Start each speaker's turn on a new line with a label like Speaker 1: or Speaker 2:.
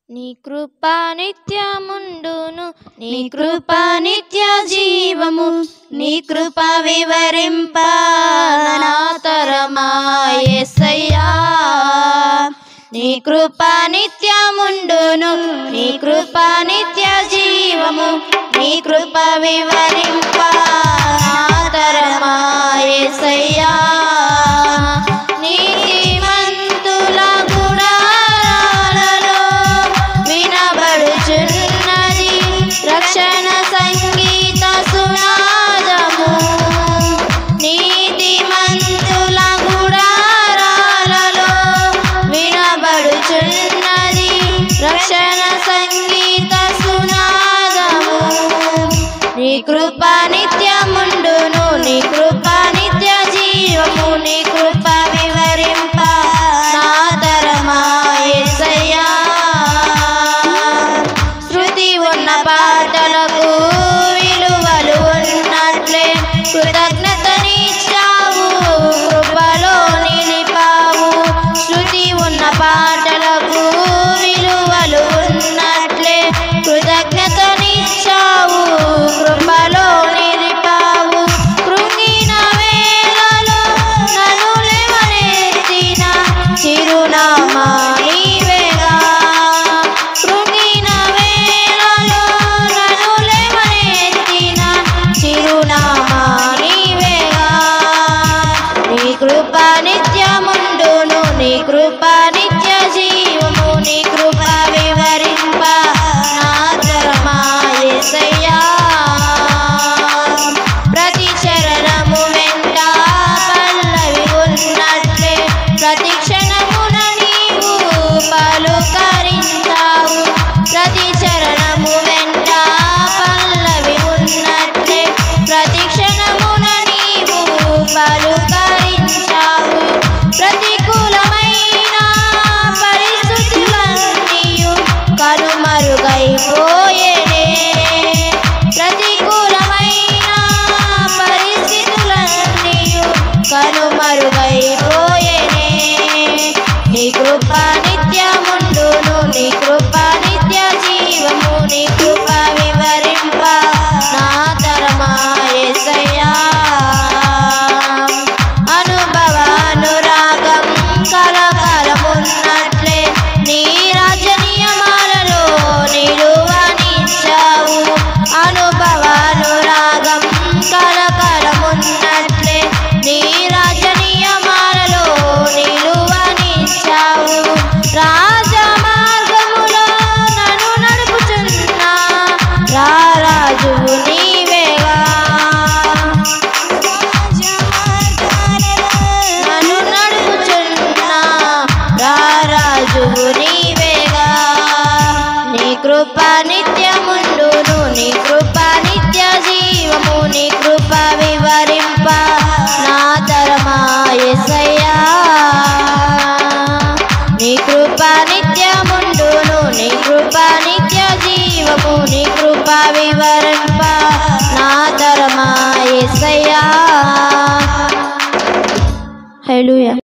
Speaker 1: నీ కృప నిత్యముండును నీ కృప నిత్య జీవము నీ కృప వివరింప నా తరమా యేసయ్యా నీ కృప నిత్యముండును నీ కృప నిత్య జీవము నీ కృప వివరింప నా తరమా యేసయ్యా నీతిమంతుల గుడారాలలో వినబడుచున్నది రక్షణ సంగీత సునాదము నీతిమంతుల గుడారాలలో వినబడుచున్నది రక్షణ సంగీత సునాదము నీ కృప నిత్యముండును నీ కృప నిత్య జీవము నీ కృప వివరింప నా తరమా యేసయ్యా శృతి ఉన్న పాటలకు విలువలు ఉన్నట్లే కృతజ్ఞతనిచ్చావు కృపలో నిలిపావు శృతి ఉన్న పాటలకు విలువలు ఉన్నట్లే కృతజ్ఞతనిచ్చావు కృపలో నిలిపావు కృంగిన వేళలో నన్ను లేవనెత్తిన చిరునామా నీవేగా కృంగిన వేళలో నన్ను లేవనెత్తిన చిరునామా నీవేగా నీ కృప నిత్యముండును నీ కృప నిత్య జీవము నీ కృప వివరింప నా తరమా యేసయ్యా ప్రతి చరణము వెంట పల్లవి ఉన్నట్లే ప్రతి క్షణమున నీవు పలుకరించావు ప్రతి చరణము వెంట పల్లవి ఉన్నట్లే ప్రతి క్షణమున నీవు పలుకరించావు ప్రతికూలమైన పరిస్థితులన్నీయు కనుమరుగైపోయేనే ప్రతికూలమైన పరిస్థితులన్నీయు కనుమరుగైపోయేనే నీ కృప నిత్యముండును నీ కృప నిత్య జీవము నీ కృప వివరింప నా తరమా యేసయ్యా అనుభవానురాగం కలకలమున్నట్లే నీ రాజ నియమాలలో నిలువనిచ్చావు అనుభవానురాగం కలకలమున్నట్లే నీ రాజ నియమాలలో నిలువనిచ్చావు రాజ మార్గములో నన్ను నడుపుచున్న రారాజువు నీవేగా నన్ను నడుపుచున్న రారాజువు నీవేగా నీ కృప నిత్యముండును నీ కృప నిత్య జీవము నీ కృప వివరింప నా తరమా యేసయ్యా నీ కృప నిత్యముండును నీ కృప నిత్య జీవము నీ కృప వివరింప నా తరమా యేసయ్యా హల్లెలూయా